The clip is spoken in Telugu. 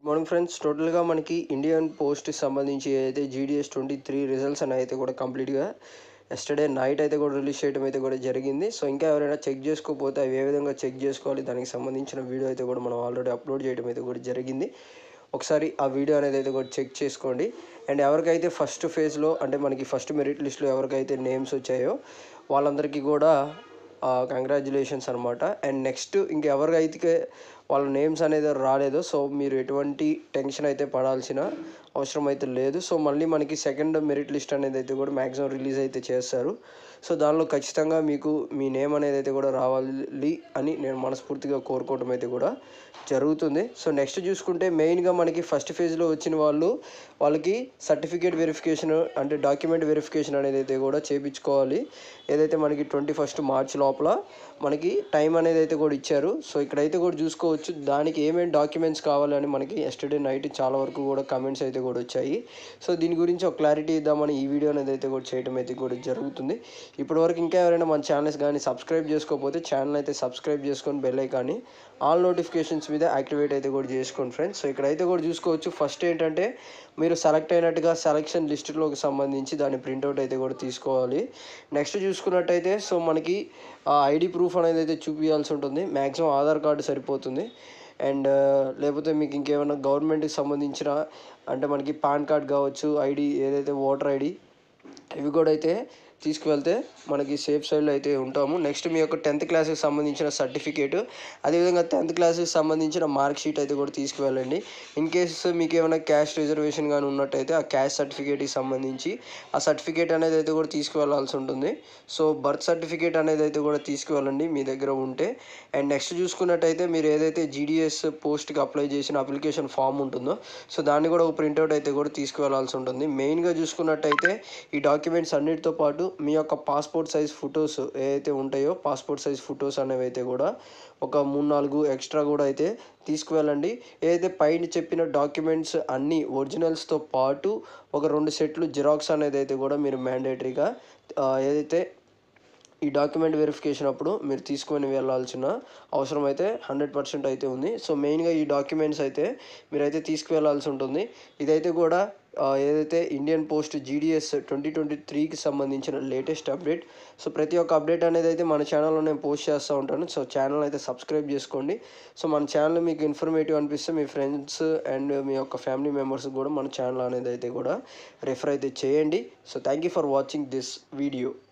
మార్నింగ్ ఫ్రెండ్స్ టోటల్గా మనకి ఇండియన్ పోస్ట్ సంబంధించి అయితే జీడిఎస్ ట్వంటీ త్రీ రిజల్ట్స్ అని అయితే కూడా కంప్లీట్గా ఎస్టర్డే నైట్ అయితే కూడా రిలీజ్ చేయడం అయితే కూడా జరిగింది సో ఇంకా ఎవరైనా చెక్ చేసుకోకపోతే అవి ఏ విధంగా చెక్ చేసుకోవాలి దానికి సంబంధించిన వీడియో అయితే కూడా మనం ఆల్రెడీ అప్లోడ్ చేయడం అయితే కూడా జరిగింది ఒకసారి ఆ వీడియో అనేది అయితే కూడా చెక్ చేసుకోండి అండ్ ఎవరికైతే ఫస్ట్ ఫేజ్లో అంటే మనకి ఫస్ట్ మెరిట్ లిస్ట్లో ఎవరికైతే నేమ్స్ వచ్చాయో వాళ్ళందరికీ కూడా కంగ్రాచులేషన్స్ అనమాట అండ్ నెక్స్ట్ ఇంకెవరికైతే వాళ్ళ నేమ్స్ అనేది రాలేదో సో మీరు ఎటువంటి టెన్షన్ అయితే పడాల్సిన అవసరం అయితే లేదు సో మళ్ళీ మనకి సెకండ్ మెరిట్ లిస్ట్ అనేది అయితే కూడా మ్యాక్సిమం రిలీజ్ అయితే చేస్తారు సో దానిలో ఖచ్చితంగా మీకు మీ నేమ్ అనేది అయితే కూడా రావాలి అని నేను మనస్ఫూర్తిగా కోరుకోవడం అయితే కూడా జరుగుతుంది సో నెక్స్ట్ చూసుకుంటే మెయిన్గా మనకి ఫస్ట్ ఫేజ్లో వచ్చిన వాళ్ళు వాళ్ళకి సర్టిఫికేట్ వెరిఫికేషన్ అంటే డాక్యుమెంట్ వెరిఫికేషన్ అనేది అయితే కూడా చేయించుకోవాలి ఏదైతే మనకి ట్వంటీ ఫస్ట్ మార్చ్ లోపల మనకి టైం అనేది అయితే కూడా ఇచ్చారు సో ఇక్కడైతే కూడా చూసుకోవచ్చు దానికి ఏమేమి డాక్యుమెంట్స్ కావాలని మనకి ఎస్టర్డే నైట్ చాలా వరకు కూడా కమెంట్స్ అయితే కూడా వచ్చాయి సో దీని గురించి ఒక క్లారిటీ ఇద్దామని ఈ వీడియో అనేది అయితే కూడా చేయడం అయితే కూడా జరుగుతుంది ఇప్పటివరకు ఇంకా ఎవరైనా మన ఛానల్స్ కానీ సబ్స్క్రైబ్ చేసుకోకపోతే ఛానల్ అయితే సబ్స్క్రైబ్ చేసుకొని బెల్ ఐకాన్ని ఆల్ నోటిఫికేషన్స్ మీద యాక్టివేట్ అయితే కూడా చేసుకోండి ఫ్రెండ్స్ సో ఇక్కడైతే కూడా చూసుకోవచ్చు ఫస్ట్ ఏంటంటే మీరు సెలెక్ట్ అయినట్టుగా సెలక్షన్ లిస్టులోకి సంబంధించి దాని ప్రింట్అవుట్ అయితే కూడా తీసుకోవాలి నెక్స్ట్ చూసుకున్నట్టయితే సో మనకి ఐడి ప్రూఫ్ అనేది అయితే చూపించాల్సి ఉంటుంది మ్యాక్సిమం ఆధార్ కార్డు సరిపోతుంది అండ్ లేకపోతే మీకు ఇంకేమైనా గవర్నమెంట్కి సంబంధించిన అంటే మనకి పాన్ కార్డ్ కావచ్చు ఐడి ఏదైతే ఓటర్ ఐడి ఇవి కూడా అయితే తీసుకువెళ్తే మనకి సేఫ్ సైడ్లో అయితే ఉంటాము నెక్స్ట్ మీ యొక్క టెన్త్ క్లాస్కి సంబంధించిన సర్టిఫికేట్ అదేవిధంగా టెన్త్ క్లాస్కి సంబంధించిన మార్క్ షీట్ అయితే కూడా తీసుకువెళ్ళండి ఇన్ కేస్ మీకు ఏమైనా క్యాష్ రిజర్వేషన్ కానీ ఉన్నట్టయితే ఆ క్యాష్ సర్టిఫికేట్కి సంబంధించి ఆ సర్టిఫికేట్ అనేది అయితే కూడా తీసుకువెళ్ళాల్సి ఉంటుంది సో బర్త్ సర్టిఫికేట్ అనేది అయితే కూడా తీసుకువెళ్ళండి మీ దగ్గర ఉంటే అండ్ నెక్స్ట్ చూసుకున్నట్టయితే మీరు ఏదైతే జీడిఎస్ పోస్ట్కి అప్లై చేసిన అప్లికేషన్ ఫామ్ ఉంటుందో సో దాన్ని కూడా ఒక ప్రింట్అవుట్ అయితే కూడా తీసుకువెళ్ళాల్సి ఉంటుంది మెయిన్గా చూసుకున్నట్టయితే ఈ డాక్యుమెంట్స్ అన్నిటితో పాటు మీ యొక్క పాస్పోర్ట్ సైజ్ ఫొటోస్ ఏవైతే ఉంటాయో పాస్పోర్ట్ సైజ్ ఫొటోస్ అనేవి అయితే కూడా ఒక మూడు నాలుగు ఎక్స్ట్రా కూడా అయితే తీసుకువెళ్ళండి ఏదైతే పైన చెప్పిన డాక్యుమెంట్స్ అన్నీ ఒరిజినల్స్తో పాటు ఒక రెండు సెట్లు జిరాక్స్ అనేది అయితే కూడా మీరు మ్యాండేటరీగా ఏదైతే ఈ డాక్యుమెంట్ వెరిఫికేషన్ అప్పుడు మీరు తీసుకొని వెళ్ళాల్సిన అవసరం అయితే హండ్రెడ్ పర్సెంట్ అయితే ఉంది సో మెయిన్గా ఈ డాక్యుమెంట్స్ అయితే మీరైతే తీసుకువెళ్ళాల్సి ఉంటుంది ఇదైతే కూడా ఏదైతే Indian post GDS twenty twenty త్రీకి సంబంధించిన లేటెస్ట్ అప్డేట్ సో ప్రతి ఒక్క అప్డేట్ అనేది అయితే మన ఛానల్లో నేను పోస్ట్ చేస్తూ ఉంటాను సో ఛానల్ అయితే సబ్స్క్రైబ్ చేసుకోండి సో మన ఛానల్ మీకు ఇన్ఫర్మేటివ్ అనిపిస్తే మీ ఫ్రెండ్స్ అండ్ మీ యొక్క ఫ్యామిలీ మెంబర్స్ కూడా మన ఛానల్ అనేది అయితే కూడా రెఫర్ అయితే చేయండి so thank you for watching this video